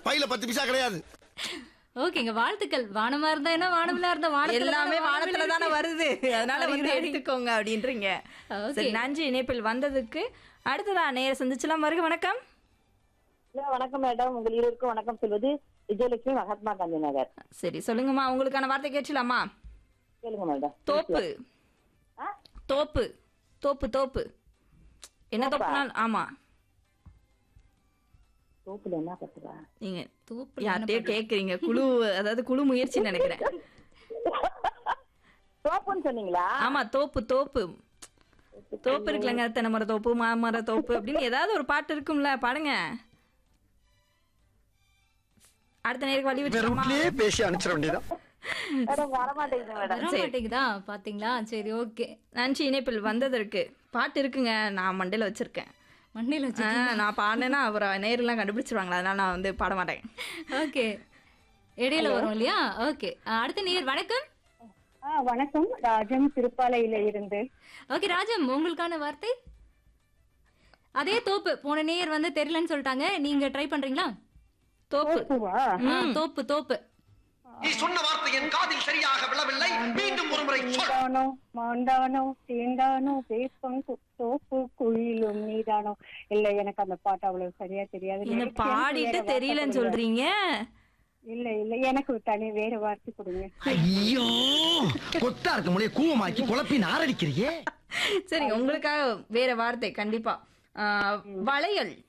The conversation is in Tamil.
பையில பத்து பைசா கிடையாது ஓகேங்க வாழ்த்துக்கள் வானமா இருந்தா என்ன வானவில்லா இருந்தா வானத்துல எல்லாமே தானே வானத்துல வானவில் தானே இருக்கு. வருது அதனால வந்து அப்படிங்கிறாரு. எடுத்துக்கோங்க அப்படின்றீங்க Okay. சரி நன்றி இணைப்பில் வந்ததுக்கு அடுத்ததா நேர சந்திச்சலாம் வருக வணக்கம் ஹலோ வணக்கம் மேடம் உங்கள் இருவருக்கும் வணக்கம் சொல்வது விஜயலட்சுமி மகாத்மா காந்தி நகர் சரி சொல்லுங்கம்மா உங்களுக்கான வார்த்தை கேட்கலாமா கேளுங்க மேடம் தோப்பு ஆ? தோப்பு தோப்பு தோப்பு என்ன தோப்பா? தோப்புனால் ஆமா தோப்புல என்ன கத்துவா நீங்க தோப்புல யார்கிட்டயோ கேக்குறீங்க குழு அதாவது குழு முயற்சி நினைக்கிறேன் தோப்புன்னு சொன்னீங்களா ஆமா தோப்பு தோப்பு தோப்பு இருக்குல்லங்க தென்னை மர தோப்பு மாமர தோப்பு அப்படின்னு ஏதாவது ஒரு பாட்டு இருக்கும்ல பாடுங்க அடுத்த நேருக்கு வழி வேற விட்டுருமா வீட்லயே பேசி அனுப்பிச்சிட வேண்டியதான் மேடம் வரமாட்டேங்குது மேடம் வர மாட்டேங்குதா பாத்தீங்களா சரி ஓகே நன்றி இணைப்பில் வந்ததற்கு பாட்டு இருக்குங்க நான் மண்டையில வச்சிருக்கேன் மண்டையில வச்சு ஆ, நான் பாடினேன்னா அப்புறம் நேரெல்லாம் கண்டுபிடிச்சிருவாங்களா அதனால நான் வந்து பாட மாட்டேன் ஓகே இடையில வரும் இல்லையா ஓகே அடுத்த நேர் வணக்கம் ஆ வணக்கம் ராஜம் திருப்பாலையில இருந்து ஓகே ராஜம் உங்களுக்கான வார்த்தை அதே தோப்பு போன நேர் வந்து தெரியலன்னு சொல்லிட்டாங்க நீங்க ட்ரை பண்றீங்களா தோப்பு பூவா ஆ, தோப்பு தோப்பு நீ சொன்ன வார்த்தை என் காதில் சரியாக விழவில்லை மீண்டும் ஒரு முறை சொல் நீதானோ மாண்டானோ தேந்தானோ வேப்பம் கு- தோப்பு குயிலும் நீதானோ இல்ல எனக்கு அந்த பாட்டு அவ்வளவு சரியா தெரியாது என்ன எனக்கு பாடிட்டு வேற வார்த்தை தெரியலன்னு கொடுங்க. சொல்றீங்க இல்ல இல்ல எனக்கு ஒரு தனி வேற வார்த்தை கொடுங்க ஐயோ கொத்தா இருக்க முடிய கூவமாக்கி குழப்பி நாரடிக்கிறியே சரி உங்களுக்காக வேற வார்த்தை கண்டிப்பா ஆ, வளையல்